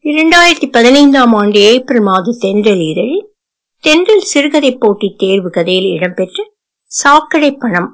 இரண்டாயிரத்தி பதினைந்தாம் ஆண்டு ஏப்ரல் மாத தென்றல் இதழில் தென்றல் சிறுகதை போட்டி தேர்வு கதையில் இடம்பெற்ற சாக்கடை பணம்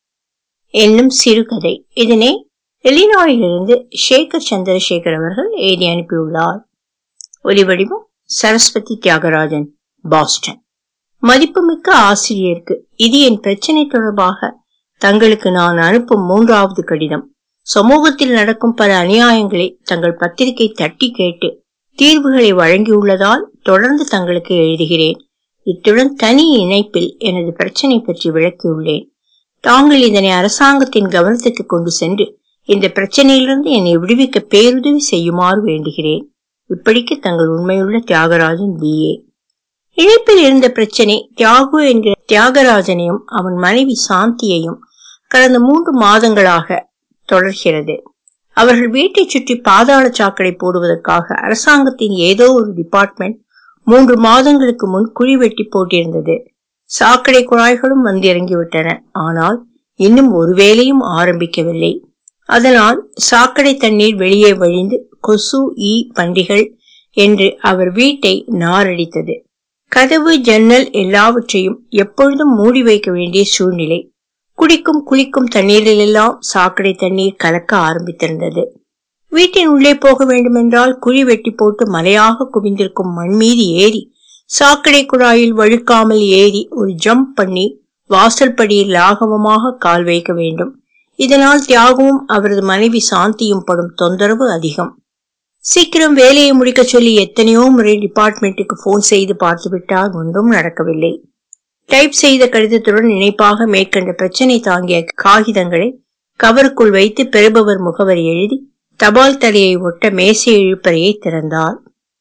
என்னும் சிறுகதை இதனை எலினாயிலிருந்து சேகர் சந்திரசேகர் அவர்கள் எழுதி அனுப்பியுள்ளார் ஒலிவடிவம் சரஸ்வதி தியாகராஜன் பாஸ்டன் மதிப்புமிக்க ஆசிரியருக்கு இது என் பிரச்சனை தொடர்பாக தங்களுக்கு நான் அனுப்பும் மூன்றாவது கடிதம் சமூகத்தில் நடக்கும் பல அநியாயங்களை தங்கள் பத்திரிகை தட்டி கேட்டு தீர்வுகளை வழங்கியுள்ளதால் தொடர்ந்து தங்களுக்கு எழுதுகிறேன் இத்துடன் தனி இணைப்பில் எனது பிரச்சனை பற்றி விளக்கியுள்ளேன் தாங்கள் இதனை அரசாங்கத்தின் கவனத்துக்கு கொண்டு சென்று இந்த பிரச்சனையிலிருந்து என்னை விடுவிக்க பேருதவி செய்யுமாறு வேண்டுகிறேன் இப்படிக்கு தங்கள் உண்மையுள்ள தியாகராஜன் பி ஏ இணைப்பில் இருந்த பிரச்சனை தியாகு என்கிற தியாகராஜனையும் அவன் மனைவி சாந்தியையும் கடந்த மூன்று மாதங்களாக தொடர்கிறது அவர்கள் வீட்டை சுற்றி பாதாள சாக்கடை போடுவதற்காக அரசாங்கத்தின் ஏதோ ஒரு டிபார்ட்மெண்ட் மூன்று மாதங்களுக்கு முன் குழி வெட்டி போட்டிருந்தது சாக்கடை குழாய்களும் வந்து இறங்கிவிட்டன ஆனால் இன்னும் ஒரு வேலையும் ஆரம்பிக்கவில்லை அதனால் சாக்கடை தண்ணீர் வெளியே வழிந்து கொசு ஈ பண்டிகள் என்று அவர் வீட்டை நாரடித்தது கதவு ஜன்னல் எல்லாவற்றையும் எப்பொழுதும் மூடி வைக்க வேண்டிய சூழ்நிலை குடிக்கும் குளிக்கும் தண்ணீரிலெல்லாம் சாக்கடை தண்ணீர் கலக்க ஆரம்பித்திருந்தது வீட்டின் உள்ளே போக வேண்டுமென்றால் குழி வெட்டி போட்டு மலையாக குவிந்திருக்கும் மண் மீது ஏறி சாக்கடை குழாயில் வழுக்காமல் ஏறி ஒரு ஜம்ப் பண்ணி வாசல் படியில் லாகவமாக கால் வைக்க வேண்டும் இதனால் தியாகமும் அவரது மனைவி சாந்தியும் படும் தொந்தரவு அதிகம் சீக்கிரம் வேலையை முடிக்க சொல்லி எத்தனையோ முறை டிபார்ட்மெண்ட்டுக்கு போன் செய்து பார்த்துவிட்டால் ஒன்றும் நடக்கவில்லை டைப் செய்த கடிதத்துடன் இணைப்பாக மேற்கண்ட பிரச்சனை தாங்கிய காகிதங்களை கவருக்குள் வைத்து பெறுபவர் முகவரி எழுதி தபால் தலையை ஒட்ட மேசை இழுப்பறையை திறந்தார்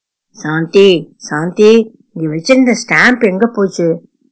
சாந்தி சாந்தி இங்க வச்சிருந்த ஸ்டாம்ப் எங்க போச்சு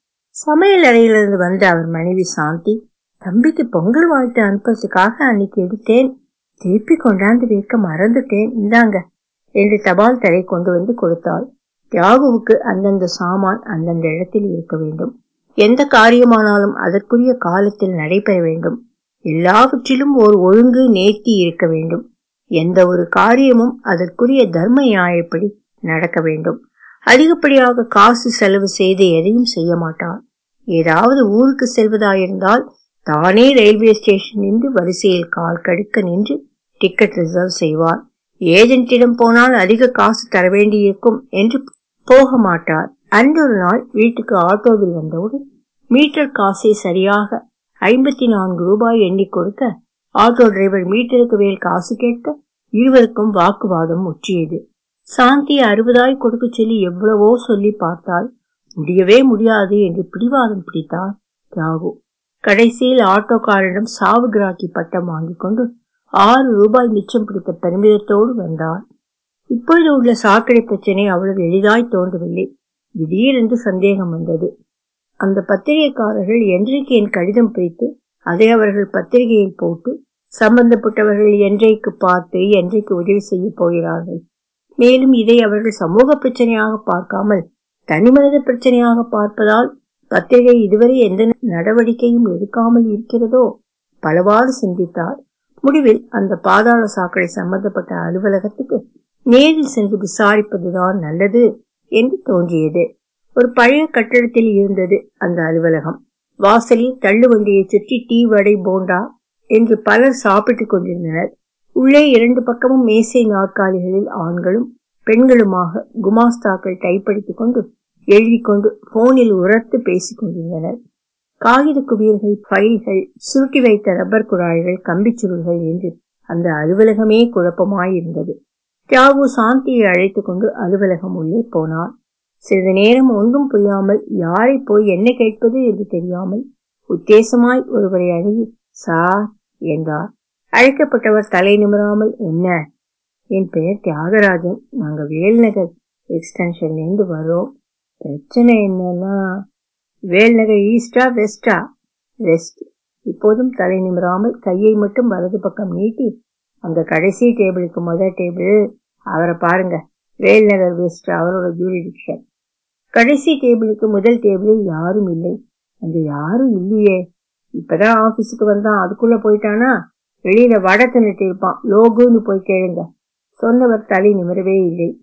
சமையல் அறையிலிருந்து வந்த அவர் மனைவி சாந்தி தம்பிக்கு பொங்கல் வாழ்த்து அனுப்புறதுக்காக அன்னைக்கு எடுத்தேன் திருப்பி கொண்டாந்து வைக்க மறந்துட்டேன் இந்தாங்க என்று தபால் தலை கொண்டு வந்து கொடுத்தாள் தியாகுவுக்கு அந்தந்த சாமான் அந்தந்த இடத்தில் இருக்க வேண்டும் எந்த காரியமானாலும் அதற்குரிய காலத்தில் நடைபெற வேண்டும் எல்லாவற்றிலும் ஒரு ஒழுங்கு நேர்த்தி இருக்க வேண்டும் எந்த ஒரு காரியமும் அதற்குரிய தர்ம நியாயப்படி நடக்க வேண்டும் அதிகப்படியாக காசு செலவு செய்து எதையும் செய்ய மாட்டார் ஏதாவது ஊருக்கு செல்வதாயிருந்தால் தானே ரயில்வே ஸ்டேஷன் நின்று வரிசையில் கால் கடுக்க நின்று டிக்கெட் ரிசர்வ் செய்வார் ஏஜென்ட்டிடம் போனால் அதிக காசு தர வேண்டியிருக்கும் என்று போக மாட்டார் அன்றொரு நாள் வீட்டுக்கு ஆட்டோவில் வந்தவுடன் மீட்டர் காசை சரியாக ஐம்பத்தி நான்கு ரூபாய் எண்ணி கொடுக்க ஆட்டோ டிரைவர் மீட்டருக்கு மேல் காசு கேட்க இருவருக்கும் வாக்குவாதம் முற்றியது சாந்தி அறுபதாய் கொடுக்க சொல்லி எவ்வளவோ சொல்லி பார்த்தால் முடியவே முடியாது என்று பிடிவாதம் பிடித்தார் தியாகு கடைசியில் ஆட்டோக்காரரிடம் சாவு கிராக்கி பட்டம் வாங்கிக் கொண்டு ஆறு ரூபாய் மிச்சம் பிடித்த பெருமிதத்தோடு வந்தார் இப்பொழுது உள்ள சாக்கடை பிரச்சனை அவ்வளவு எளிதாய் தோன்றவில்லை திடீரென்று சந்தேகம் வந்தது அந்த பத்திரிகைக்காரர்கள் என்றைக்கு என் கடிதம் பிரித்து அதை அவர்கள் பத்திரிகையில் போட்டு சம்பந்தப்பட்டவர்கள் என்றைக்கு பார்த்து என்றைக்கு உதவி செய்ய போகிறார்கள் மேலும் இதை அவர்கள் சமூக பிரச்சனையாக பார்க்காமல் தனிமனித பிரச்சனையாக பார்ப்பதால் பத்திரிகை இதுவரை எந்த நடவடிக்கையும் எடுக்காமல் இருக்கிறதோ பலவாறு சிந்தித்தார் முடிவில் அந்த பாதாள சாக்கடை சம்பந்தப்பட்ட அலுவலகத்துக்கு நேரில் சென்று விசாரிப்பதுதான் நல்லது என்று தோன்றியது ஒரு பழைய கட்டடத்தில் இருந்தது அந்த அலுவலகம் வாசலில் தள்ளு வண்டியை சுற்றி டீ வடை போண்டா என்று பலர் சாப்பிட்டுக் கொண்டிருந்தனர் உள்ளே இரண்டு பக்கமும் மேசை நாற்காலிகளில் ஆண்களும் பெண்களுமாக குமாஸ்தாக்கள் டைப்படித்துக் கொண்டு எழுதி கொண்டு போனில் உரத்து பேசிக் கொண்டிருந்தனர் காகித குவியல்கள் ஃபைல்கள் சுருட்டி வைத்த ரப்பர் குழாய்கள் கம்பிச் சுருள்கள் என்று அந்த அலுவலகமே குழப்பமாயிருந்தது தியாகு சாந்தியை அழைத்துக் கொண்டு அலுவலகம் உள்ளே போனார் சிறிது நேரம் ஒன்றும் புரியாமல் யாரை போய் என்ன கேட்பது என்று தெரியாமல் உத்தேசமாய் ஒருவரை அணுகி சார் என்றார் அழைக்கப்பட்டவர் தலை நிமிராமல் என்ன என் பெயர் தியாகராஜன் நாங்க வேல்நகர் எக்ஸ்டென்ஷன்ல இருந்து வரோம் பிரச்சனை என்னன்னா வேல்நகர் ஈஸ்டா வெஸ்டா வெஸ்ட் இப்போதும் தலை நிமிராமல் கையை மட்டும் வலது பக்கம் நீட்டி அந்த கடைசி டேபிளுக்கு முதல் டேபிள் அவரை பாருங்க வேல்நகர் வெஸ்ட் அவரோட ஜூரிடிக்ஷன் கடைசி டேபிளுக்கு முதல் டேபிளில் யாரும் இல்லை அங்க யாரும் இல்லையே இப்பதான் ஆபீஸுக்கு வந்தான் அதுக்குள்ள போயிட்டானா வெளியில வடை தின்னுட்டு இருப்பான் லோகுன்னு போய் கேளுங்க சொன்னவர் தலை நிமிரவே இல்லை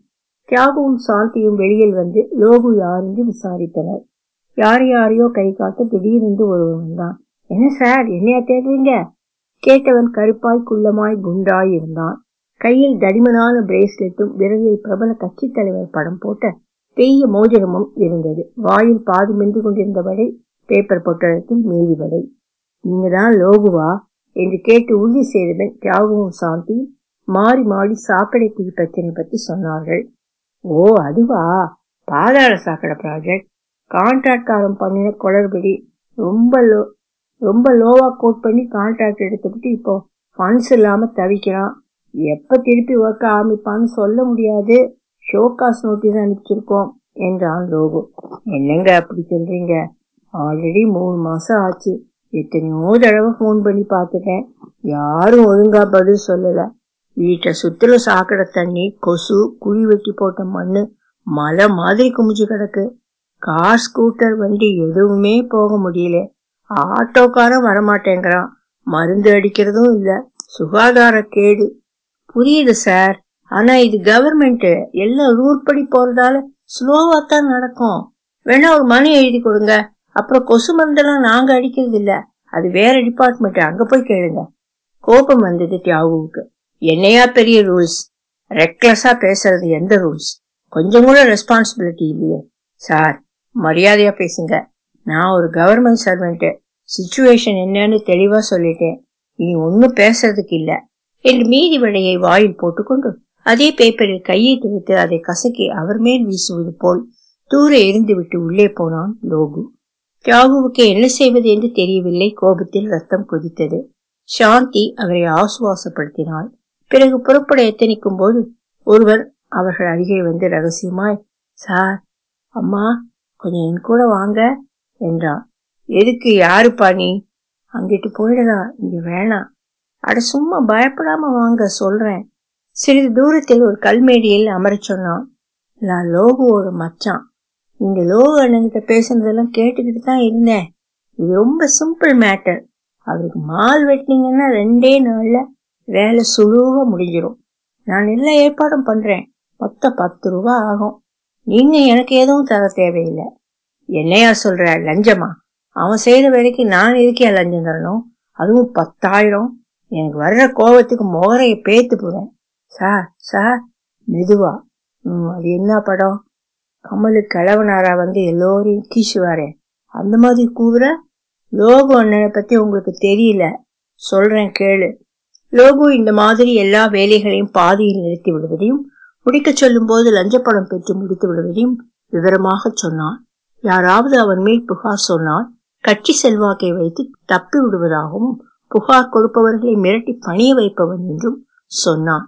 தியாகுவும் சாந்தியும் வெளியில் வந்து லோகு யார் என்று விசாரித்தனர் யார் யாரையோ கை காட்ட திடீரென்று ஒருவன் வந்தான் என்ன சார் என்னையா தேடுறீங்க கேட்டவன் கருப்பாய் குள்ளமாய் குண்டாய் இருந்தான் கையில் தடிமனான பிரேஸ்லெட்டும் விரலில் பிரபல கட்சி தலைவர் படம் போட்ட பெரிய மோதிரமும் இருந்தது வாயில் பாதி மென்று கொண்டிருந்த வடை பேப்பர் பொட்டலத்தில் மீதி வடை நீங்க தான் லோகுவா என்று கேட்டு உறுதி செய்தவன் தியாகவும் சாந்தியும் மாறி மாறி சாக்கடை குழி பிரச்சனை பத்தி சொன்னார்கள் ஓ அதுவா பாதாள சாக்கடை ப்ராஜெக்ட் கான்ட்ராக்ட்காரன் பண்ணின குளறுபடி ரொம்ப லோ ரொம்ப லோவா கோட் பண்ணி கான்ட்ராக்ட் எடுத்துக்கிட்டு இப்போ ஃபண்ட்ஸ் இல்லாம தவிக்கிறான் எப்ப திருப்பி ஒர்க் ஆரம்பிப்பான்னு சொல்ல முடியாது ஷோகாஸ் நோட்டீஸ் அனுப்பிச்சிருக்கோம் என்றான் லோகு என்னங்க அப்படி சொல்றீங்க ஆல்ரெடி மூணு மாசம் ஆச்சு எத்தனையோ தடவை ஃபோன் பண்ணி பார்த்துட்டேன் யாரும் ஒழுங்கா பதில் சொல்லல வீட்டை சுத்துல சாக்கடை தண்ணி கொசு குழி வெட்டி போட்ட மண்ணு மலை மாதிரி குமிஞ்சு கிடக்கு கார் ஸ்கூட்டர் வண்டி எதுவுமே போக முடியல ஆட்டோக்காரன் வரமாட்டேங்கிறான் மருந்து அடிக்கிறதும் இல்ல சுகாதார கேடு புரியுது சார் ஆனா இது கவர்மெண்ட் எல்லாம் ரூல் படி போறதால ஸ்லோவா தான் நடக்கும் வேணா ஒரு மணி எழுதி கொடுங்க அப்புறம் கொசு மருந்தெல்லாம் நாங்க அடிக்கிறது இல்ல அது வேற டிபார்ட்மெண்ட் அங்க போய் கேளுங்க கோபம் வந்தது தியாகுவுக்கு என்னையா பெரிய ரூல்ஸ் ரெக்லஸா பேசுறது எந்த ரூல்ஸ் கொஞ்சம் கூட ரெஸ்பான்சிபிலிட்டி இல்லையே சார் மரியாதையா பேசுங்க நான் ஒரு கவர்மெண்ட் சர்வெண்ட் சுச்சுவேஷன் என்னன்னு தெளிவா சொல்லிட்டேன் இனி ஒன்னும் பேசுறதுக்கு இல்ல என்று மீதி விடையை வாயில் போட்டுக்கொண்டு அதே பேப்பரில் கையை துவைத்து அதை கசக்கி அவர் மேல் வீசுவது போல் தூர எரிந்து விட்டு உள்ளே போனான் லோகு தியாகுவுக்கு என்ன செய்வது என்று தெரியவில்லை கோபத்தில் ரத்தம் கொதித்தது சாந்தி அவரை ஆசுவாசப்படுத்தினாள் பிறகு புறப்பட எத்தனிக்கும் போது ஒருவர் அவர்கள் அருகே வந்து ரகசியமாய் சார் அம்மா கொஞ்சம் என் கூட வாங்க என்றான் எதுக்கு யாருப்பா நீ அங்கிட்டு போயிடலாம் இங்க வேணாம் அட சும்மா பயப்படாம வாங்க சொல்றேன் சிறிது தூரத்தில் ஒரு கல்மேடியில் அமரச் சொன்னான் நான் லோகுவோட மச்சான் நீங்க லோகு அண்ணன்கிட்ட பேசுனதெல்லாம் கேட்டுக்கிட்டு தான் இருந்தேன் இது ரொம்ப சிம்பிள் மேட்டர் அவருக்கு மால் வெட்டினீங்கன்னா ரெண்டே நாள்ல வேலை சுழுவ முடிஞ்சிடும் நான் எல்லா ஏற்பாடும் பண்றேன் மொத்தம் பத்து ரூபா ஆகும் நீங்க எனக்கு எதுவும் தர தேவையில்லை என்னையா சொல்ற லஞ்சமா அவன் செய்யற வேலைக்கு நான் இருக்கே லஞ்சம் தரணும் அதுவும் பத்தாயிரம் எனக்கு வர்ற கோபத்துக்கு முகரைய பேத்து போறேன் சார் சார் மெதுவா ம் அது என்ன படம் கமலு கிழவனாரா வந்து எல்லோரையும் கீசுவாரே அந்த மாதிரி கூவுற லோகு அண்ணனை பத்தி உங்களுக்கு தெரியல சொல்றேன் கேளு லோகு இந்த மாதிரி எல்லா வேலைகளையும் பாதியில் நிறுத்தி விடுவதையும் முடிக்க சொல்லும் போது லஞ்சப்படம் பெற்று முடித்து விடுவதையும் விவரமாக சொன்னான் யாராவது அவன் மேல் புகார் சொன்னால் கட்சி செல்வாக்கை வைத்து தப்பி விடுவதாகவும் புகார் கொடுப்பவர்களை மிரட்டி பணிய வைப்பவன் என்றும் சொன்னான்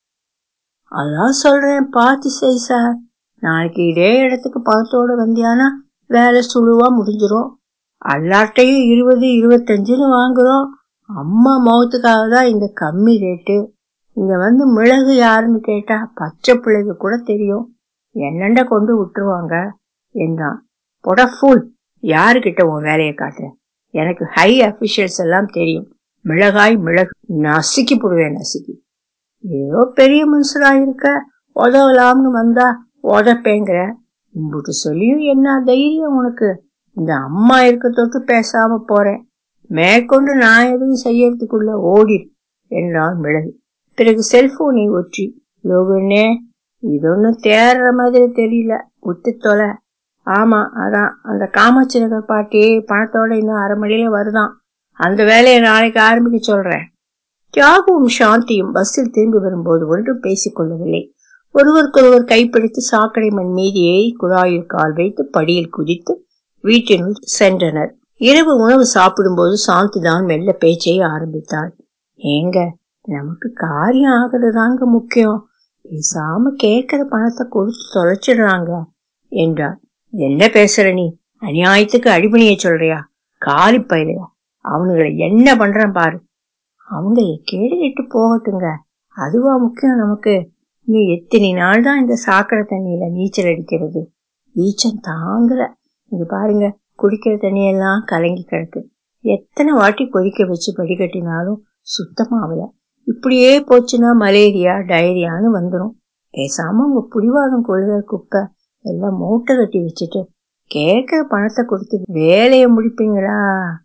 அதான் சொல்றேன் பார்த்து செய் சார் நாளைக்கு இதே இடத்துக்கு பணத்தோட வந்தியானா வேலை சுழுவா முடிஞ்சிரும் எல்லாட்டையும் இருபது இருபத்தஞ்சுன்னு வாங்குறோம் அம்மா மௌத்துக்காக தான் இந்த கம்மி ரேட்டு இங்க வந்து மிளகு யாருன்னு கேட்டா பச்சை பிள்ளைக்கு கூட தெரியும் என்னண்ட கொண்டு விட்டுருவாங்க என்றான் பொட ஃபுல் யாருக்கிட்ட உன் வேலையை காட்டுற எனக்கு ஹை அபிஷியல்ஸ் எல்லாம் தெரியும் மிளகாய் மிளகு நசுக்கி போடுவேன் நசுக்கி ஏதோ பெரிய மனுஷரா இருக்க உதவலாம்னு வந்தா உதப்பேங்கிற இம்புட்டு சொல்லியும் என்ன தைரியம் உனக்கு இந்த அம்மா இருக்க தொட்டு பேசாம போறேன் மேற்கொண்டு நான் எதுவும் செய்யறதுக்குள்ள ஓடி என்றான் மிளகு பிறகு செல்போனை ஒற்றி லோகனே இது ஒன்னும் தேடுற மாதிரி தெரியல விட்டு தொலை ஆமா அதான் அந்த காமாட்சி நகர் பாட்டி பணத்தோட இன்னும் அரை மணியில வருதான் அந்த வேலையை நாளைக்கு ஆரம்பிக்க சொல்றேன் தியாகவும் சாந்தியும் பஸ்ஸில் திரும்பி வரும்போது ஒன்றும் பேசிக் கொள்ளவில்லை ஒருவருக்கொருவர் கைப்பிடித்து சாக்கடை மண் மீது ஏறி குழாயில் கால் வைத்து படியில் குதித்து வீட்டினுள் சென்றனர் இரவு உணவு சாப்பிடும்போது சாந்தி தான் மெல்ல பேச்சை ஆரம்பித்தாள் ஏங்க நமக்கு காரியம் ஆகுறதாங்க முக்கியம் பேசாம கேட்கிற பணத்தை கொடுத்து தொலைச்சிடுறாங்க என்றார் என்ன பேசுற நீ அநியாயத்துக்கு அடிபணிய சொல்றியா காலி பயிலையா அவனுங்களை என்ன பண்றான் பாரு அவங்க கேட்டுக்கிட்டு போகட்டுங்க அதுவா முக்கியம் நமக்கு நீ எத்தனை நாள் தான் இந்த சாக்கடை தண்ணியில நீச்சல் அடிக்கிறது ஈச்சம் தாங்கல இங்க பாருங்க குடிக்கிற தண்ணியெல்லாம் கலங்கி கிடக்கு எத்தனை வாட்டி கொதிக்க வச்சு படிக்கட்டினாலும் சுத்தமாகல இப்படியே போச்சுன்னா மலேரியா டயரியான்னு வந்துடும் பேசாம உங்க புடிவாதம் கொள்கிற குப்பை எல்லாம் மூட்டை கட்டி வச்சுட்டு கேட்கிற பணத்தை கொடுத்து வேலையை முடிப்பீங்களா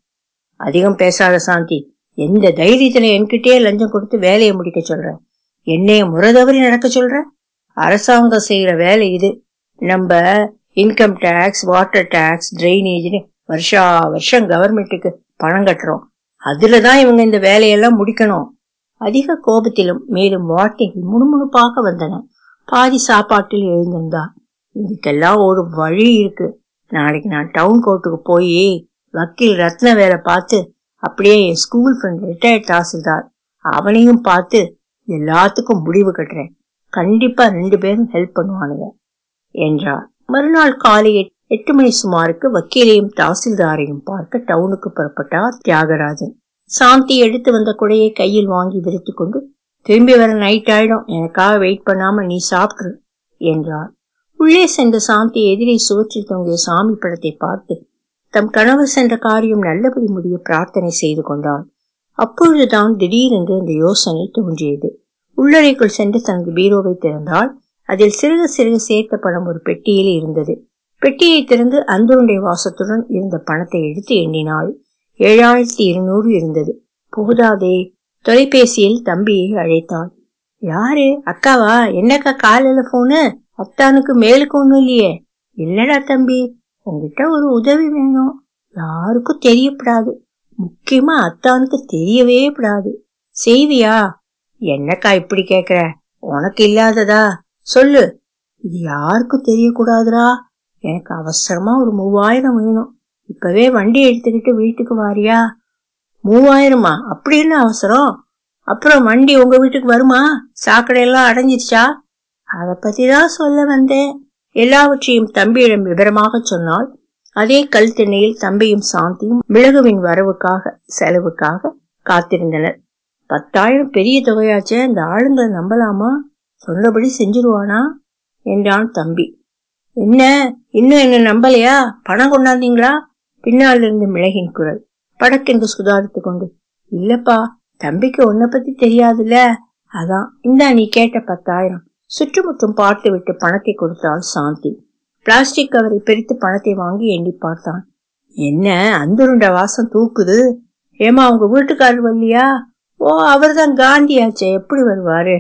அதிகம் பேசாத சாந்தி எந்த தைரியத்துல என்கிட்டயே லஞ்சம் கொடுத்து வேலையை முடிக்க சொல்ற என்னைய முறை தவறி நடக்க சொல்ற அரசாங்கம் செய்யற வேலை இது நம்ம இன்கம் டேக்ஸ் வாட்டர் டேக்ஸ் ட்ரைனேஜ்னு வருஷா வருஷம் கவர்மெண்ட்டுக்கு பணம் கட்டுறோம் அதுலதான் இவங்க இந்த வேலையெல்லாம் முடிக்கணும் அதிக கோபத்திலும் மேலும் வார்த்தைகள் முணுமுணுப்பாக வந்தன பாதி சாப்பாட்டில் எழுந்திருந்தார் இதுக்கெல்லாம் ஒரு வழி இருக்கு நாளைக்கு நான் டவுன் கோர்ட்டுக்கு போய் வக்கீல் ரத்ன வேலை பார்த்து அப்படியே என் ஸ்கூல் ஃப்ரெண்ட் ரிட்டையர்ட் தாசில்தார் அவனையும் பார்த்து எல்லாத்துக்கும் முடிவு கட்டுறேன் கண்டிப்பா ரெண்டு பேரும் ஹெல்ப் பண்ணுவானுங்க என்றார் மறுநாள் காலை எட்டு மணி சுமாருக்கு வக்கீலையும் தாசில்தாரையும் பார்க்க டவுனுக்கு புறப்பட்டார் தியாகராஜன் சாந்தி எடுத்து வந்த குடையை கையில் வாங்கி விரித்து கொண்டு திரும்பி வர நைட் ஆயிடும் எனக்காக வெயிட் பண்ணாம நீ சாப்பிட்ரு என்றார் உள்ளே சென்ற சாந்தி எதிரே சுவற்றில் தொங்கிய சாமி படத்தை பார்த்து தம் கணவர் சென்ற காரியம் நல்லபடி முடிய பிரார்த்தனை செய்து கொண்டாள் அப்பொழுதுதான் திடீரென்று அந்த யோசனை தோன்றியது உள்ளறைக்குள் சென்று தனது பீரோவை திறந்தால் அதில் சிறுக சிறுக சேர்த்த பணம் ஒரு பெட்டியில் இருந்தது பெட்டியை திறந்து அந்துருண்டை வாசத்துடன் இருந்த பணத்தை எடுத்து எண்ணினாள் ஏழாயிரத்தி இருநூறு இருந்தது போதாதே தொலைபேசியில் தம்பியை அழைத்தாள் யாரு அக்காவா என்னக்கா காலையில போனு அத்தானுக்கு மேலுக்கு ஒண்ணும் இல்லையே இல்லடா தம்பி உங்ககிட்ட ஒரு உதவி வேணும் யாருக்கும் தெரியப்படாது முக்கியமா அத்தானுக்கு தெரியவே படாது செய்வியா என்னக்கா இப்படி கேக்குற உனக்கு இல்லாததா சொல்லு இது யாருக்கும் தெரியக்கூடாதுடா எனக்கு அவசரமா ஒரு மூவாயிரம் வேணும் இப்பவே வண்டி எடுத்துக்கிட்டு வீட்டுக்கு வாரியா மூவாயிரமா அப்படின்னு அவசரம் அப்புறம் வண்டி உங்க வீட்டுக்கு வருமா சாக்கடையெல்லாம் அடைஞ்சிருச்சா அத பத்தி தான் சொல்ல வந்தேன் எல்லாவற்றையும் தம்பியிடம் விவரமாக சொன்னால் அதே கல் திண்ணையில் தம்பியும் சாந்தியும் மிளகுவின் வரவுக்காக செலவுக்காக காத்திருந்தனர் பத்தாயிரம் பெரிய தொகையாச்சே அந்த ஆளுங்களை நம்பலாமா சொன்னபடி செஞ்சிருவானா என்றான் தம்பி என்ன இன்னும் என்ன நம்பலையா பணம் கொண்டாந்தீங்களா பின்னால் இருந்து மிளகின் குரல் படக்கென்று சுதாரித்து கொண்டு இல்லப்பா தம்பிக்கு உன்னை பத்தி தெரியாதுல்ல அதான் இந்தா நீ கேட்ட பத்தாயிரம் சுற்றுமுற்றும் பார்த்து விட்டு பணத்தை கொடுத்தாள் சாந்தி பிளாஸ்டிக் கவரை பிரித்து பணத்தை வாங்கி எண்ணி பார்த்தான் என்ன அந்துருண்ட வாசம் தூக்குது ஏமா உங்க வீட்டுக்காரர் வரலையா ஓ அவர்தான் காந்தியாச்சே எப்படி வருவாரு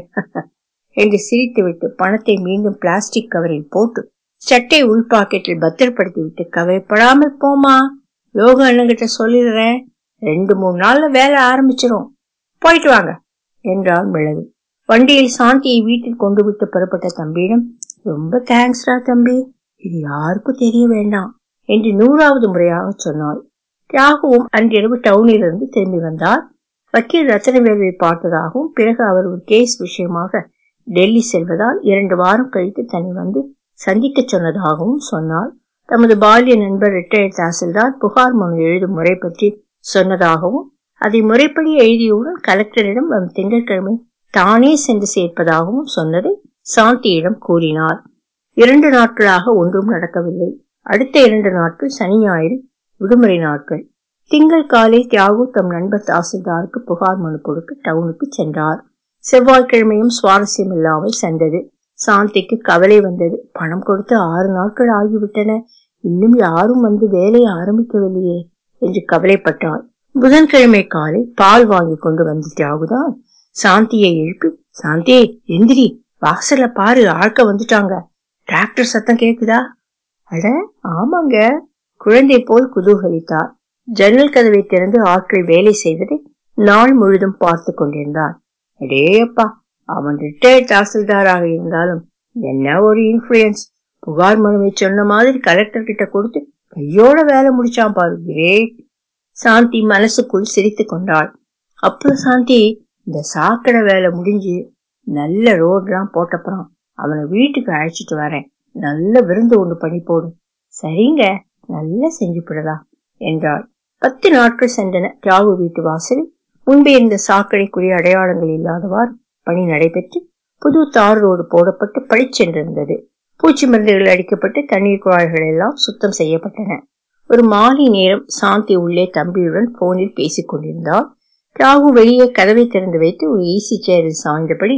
என்று சிரித்து விட்டு பணத்தை மீண்டும் பிளாஸ்டிக் கவரில் போட்டு சட்டை உள் பாக்கெட்டில் பத்திரப்படுத்தி விட்டு கவலைப்படாமல் போமா யோகா அண்ணங்கிட்ட சொல்லிடுறேன் ரெண்டு மூணு நாள்ல வேலை ஆரம்பிச்சிரும் போயிட்டு வாங்க என்றான் மிளகு வண்டியில் சாந்தியை வீட்டில் கொண்டு விட்டு புறப்பட்ட தம்பியிடம் ரொம்ப தேங்க்ஸ்டா தம்பி இது யாருக்கும் தெரிய வேண்டாம் என்று நூறாவது முறையாக சொன்னாள் தியாகுவும் அன்றிரவு டவுனிலிருந்து திரும்பி வந்தார் வக்கீல் ரத்தனவேலுவை பார்த்ததாகவும் பிறகு அவர் ஒரு கேஸ் விஷயமாக டெல்லி செல்வதால் இரண்டு வாரம் கழித்து தன்னை வந்து சந்திக்க சொன்னதாகவும் சொன்னார் தமது பால்ய நண்பர் ரிட்டையர்ட் தாசில்தார் புகார் மனு எழுதும் முறை பற்றி சொன்னதாகவும் அதை முறைப்படி எழுதியவுடன் கலெக்டரிடம் வரும் திங்கட்கிழமை தானே சென்று சேர்ப்பதாகவும் சொன்னதை சாந்தியிடம் கூறினார் இரண்டு நாட்களாக ஒன்றும் நடக்கவில்லை அடுத்த இரண்டு நாட்கள் சனி ஞாயிறு விடுமுறை நாட்கள் திங்கள் காலை தியாகு தம் நண்பர் தாசில்தாருக்கு புகார் மனு கொடுக்க டவுனுக்கு சென்றார் செவ்வாய்க்கிழமையும் சுவாரஸ்யம் இல்லாமல் சென்றது சாந்திக்கு கவலை வந்தது பணம் கொடுத்து ஆறு நாட்கள் ஆகிவிட்டன இன்னும் யாரும் வந்து வேலையை ஆரம்பிக்கவில்லையே என்று கவலைப்பட்டாள் புதன்கிழமை காலை பால் வாங்கி கொண்டு வந்து தியாகுதான் சாந்தியை எழுப்பி சாந்தி எந்திரி வாசல்ல பாரு ஆட்க வந்துட்டாங்க டிராக்டர் சத்தம் கேக்குதா அட ஆமாங்க குழந்தை போல் குதூகலித்தார் ஜன்னல் கதவை திறந்து ஆட்கள் வேலை செய்வதை நாள் முழுதும் பார்த்து கொண்டிருந்தார் அடேயப்பா அவன் ரிட்டையர்ட் தாசில்தாராக இருந்தாலும் என்ன ஒரு இன்ஃபுளுயன்ஸ் புகார் மனுவை சொன்ன மாதிரி கலெக்டர் கிட்ட கொடுத்து கையோட வேலை முடிச்சான் பாரு கிரேட் சாந்தி மனசுக்குள் சிரித்து கொண்டாள் அப்புறம் சாந்தி இந்த சாக்கடை வேலை முடிஞ்சு நல்ல ரோட்லாம் போட்டப்புறம் அவனை வீட்டுக்கு அழைச்சிட்டு வரேன் நல்ல விருந்து ஒன்று பண்ணி போடும் சரிங்க நல்லா செஞ்சு விடலாம் என்றாள் பத்து நாட்கள் சென்றன தியாகு வீட்டு வாசலில் முன்பே இருந்த சாக்கடைக்குரிய அடையாளங்கள் இல்லாதவாறு பணி நடைபெற்று புது தார் ரோடு போடப்பட்டு பழிச்சென்றிருந்தது பூச்சி மருந்துகள் அடிக்கப்பட்டு தண்ணீர் குழாய்கள் எல்லாம் சுத்தம் செய்யப்பட்டன ஒரு மாலை நேரம் சாந்தி உள்ளே தம்பியுடன் போனில் பேசிக் கொண்டிருந்தால் தியாகு வெளியே கதவை திறந்து வைத்து ஒரு ஈசி சேரில் சாய்ந்தபடி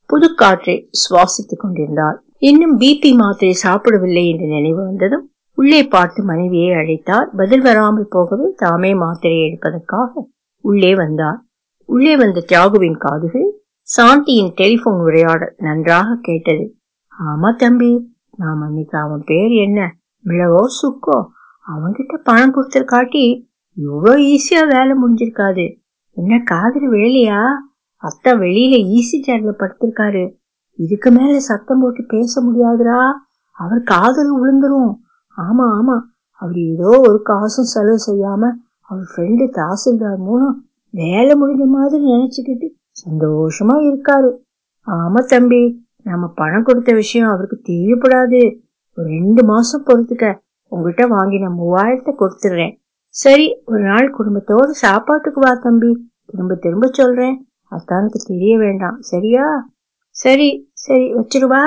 புது காற்றை சுவாசித்துக் கொண்டிருந்தாள் இன்னும் பிபி மாத்திரை சாப்பிடவில்லை என்று நினைவு வந்ததும் உள்ளே பார்த்து மனைவியை அழைத்தார் பதில் வராமல் போகவே தாமே மாத்திரை எடுப்பதற்காக உள்ளே வந்தார் உள்ளே வந்த தியாகுவின் காதுகள் சாந்தியின் டெலிபோன் உரையாடல் நன்றாக கேட்டது ஆமா தம்பி நாம் அன்னைக்கு அவன் பேர் என்ன மிளகோ சுக்கோ அவன்கிட்ட பணம் கொடுத்தது காட்டி இவ்வளோ ஈஸியா வேலை முடிஞ்சிருக்காது என்ன காதல் வேலையா அத்தா வெளியில ஈஸி சேர்ல படுத்திருக்காரு இதுக்கு மேல சத்தம் போட்டு பேச முடியாதுடா அவர் காதல் விழுந்துரும் ஆமா ஆமா அவர் ஏதோ ஒரு காசும் செலவு செய்யாம அவர் ஃப்ரெண்டு தாசில்தார் மூலம் வேலை முடிஞ்ச மாதிரி நினைச்சுக்கிட்டு சந்தோஷமா இருக்காரு ஆமா தம்பி நம்ம பணம் கொடுத்த விஷயம் அவருக்கு தெரியப்படாது ஒரு ரெண்டு மாசம் பொறுத்துக்க உங்ககிட்ட வாங்கின மூவாயிரத்தை கொடுத்துடுறேன் சரி ஒரு நாள் குடும்பத்தோடு சாப்பாட்டுக்கு வா தம்பி திரும்ப திரும்ப சொல்றேன் அத்தானுக்கு தெரிய வேண்டாம் சரியா சரி சரி வச்சிருவா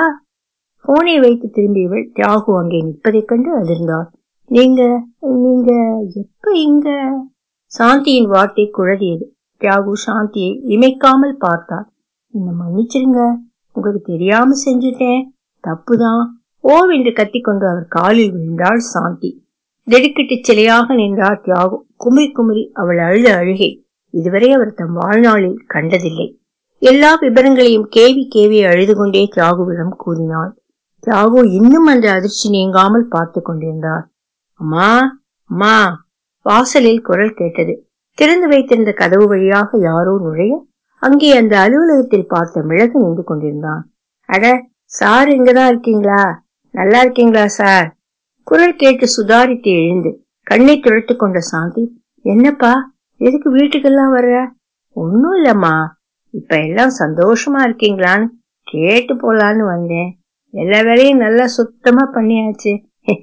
போனை வைத்து திரும்பியவள் தியாகு அங்கே நிற்பதைக் கண்டு அதிர்ந்தாள் நீங்க நீங்க எப்ப இங்க சாந்தியின் வார்த்தை குழறியது தியாகு சாந்தியை இமைக்காமல் பார்த்தார் என்ன மன்னிச்சிருங்க உங்களுக்கு தெரியாம செஞ்சுட்டேன் தப்புதான் ஓவென்று கத்திக்கொண்டு அவர் காலில் விழுந்தாள் சாந்தி திடுக்கிட்டு சிலையாக நின்றார் தியாகு குமரி குமரி அவள் அழுத அழுகை இதுவரை அவர் தம் வாழ்நாளில் கண்டதில்லை எல்லா விவரங்களையும் கேவி கேவி அழுது கொண்டே தியாகுவிடம் கூறினாள் தியாகு இன்னும் அந்த அதிர்ச்சி நீங்காமல் பார்த்து கொண்டிருந்தார் அம்மா அம்மா வாசலில் குரல் கேட்டது திறந்து வைத்திருந்த கதவு வழியாக யாரோ நுழைய அங்கே அந்த அலுவலகத்தில் பார்த்த மிளகு நின்று கொண்டிருந்தான் அட சார் இங்கதான் இருக்கீங்களா நல்லா இருக்கீங்களா சார் குரல் கேட்டு சுதாரித்து எழுந்து கண்ணை துடைத்து கொண்ட சாந்தி என்னப்பா எதுக்கு வீட்டுக்கெல்லாம் வர்ற ஒன்னும் இல்லம்மா இப்ப எல்லாம் சந்தோஷமா இருக்கீங்களான்னு கேட்டு போலான்னு வந்தேன் எல்லா வேலையும் நல்லா சுத்தமா பண்ணியாச்சு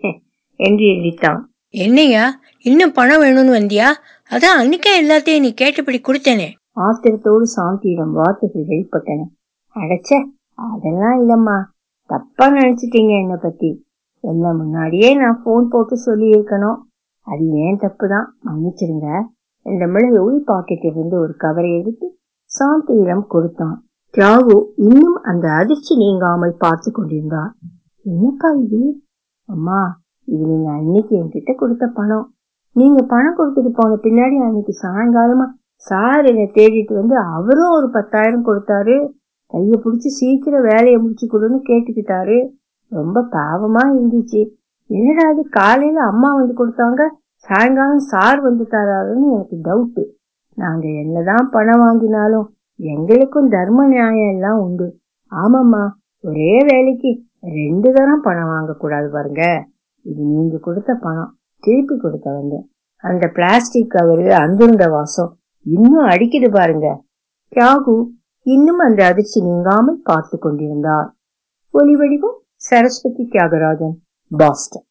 என்று எழுதித்தான் என்னையா இன்னும் பணம் வேணும்னு வந்தியா அதான் அன்னைக்கே எல்லாத்தையும் நீ கேட்டபடி கொடுத்தேனே ஆத்திரத்தோடு சாந்தியிடம் வார்த்தைகள் வெளிப்பட்டன அடைச்ச அதெல்லாம் இல்லம்மா தப்பா நினைச்சிட்டீங்க என்ன பத்தி என்ன முன்னாடியே நான் போன் போட்டு சொல்லி இருக்கணும் அது ஏன் தப்பு தான் மன்னிச்சிருங்க இந்த மிளகு உள் பாக்கெட்டில் இருந்து ஒரு கவரை எடுத்து சாந்தியிடம் கொடுத்தான் தியாகு இன்னும் அந்த அதிர்ச்சி நீங்காமல் பார்த்து கொண்டிருந்தார் என்னப்பா இது அம்மா இது நீங்க அன்னைக்கு என்கிட்ட கொடுத்த பணம் நீங்க பணம் கொடுத்துட்டு போன பின்னாடி அன்னைக்கு சாயங்காலமா சார் என்னை தேடிட்டு வந்து அவரும் ஒரு பத்தாயிரம் கொடுத்தாரு கைய பிடிச்சி சீக்கிரம் வேலையை முடிச்சு கொடுன்னு கேட்டுக்கிட்டாரு ரொம்ப பாவமா இருந்துச்சு என்னடா அது காலையில அம்மா வந்து கொடுத்தாங்க சாயங்காலம் சார் வந்துட்டாராருன்னு எனக்கு டவுட்டு நாங்க என்னதான் பணம் வாங்கினாலும் எங்களுக்கும் தர்ம நியாயம் எல்லாம் உண்டு ஆமாம்மா ஒரே வேலைக்கு ரெண்டு தரம் பணம் வாங்க கூடாது பாருங்க இது நீங்க கொடுத்த பணம் திருப்பி கொடுக்க வந்தேன் அந்த பிளாஸ்டிக் கவரு அந்துருண்ட வாசம் இன்னும் அடிக்குது பாருங்க தியாகு இன்னும் அந்த அதிர்ச்சி நீங்காமல் பார்த்து கொண்டிருந்தார் ஒலி வடிவம் சரஸ்வதி தியாகராஜன் பாஸ்டன்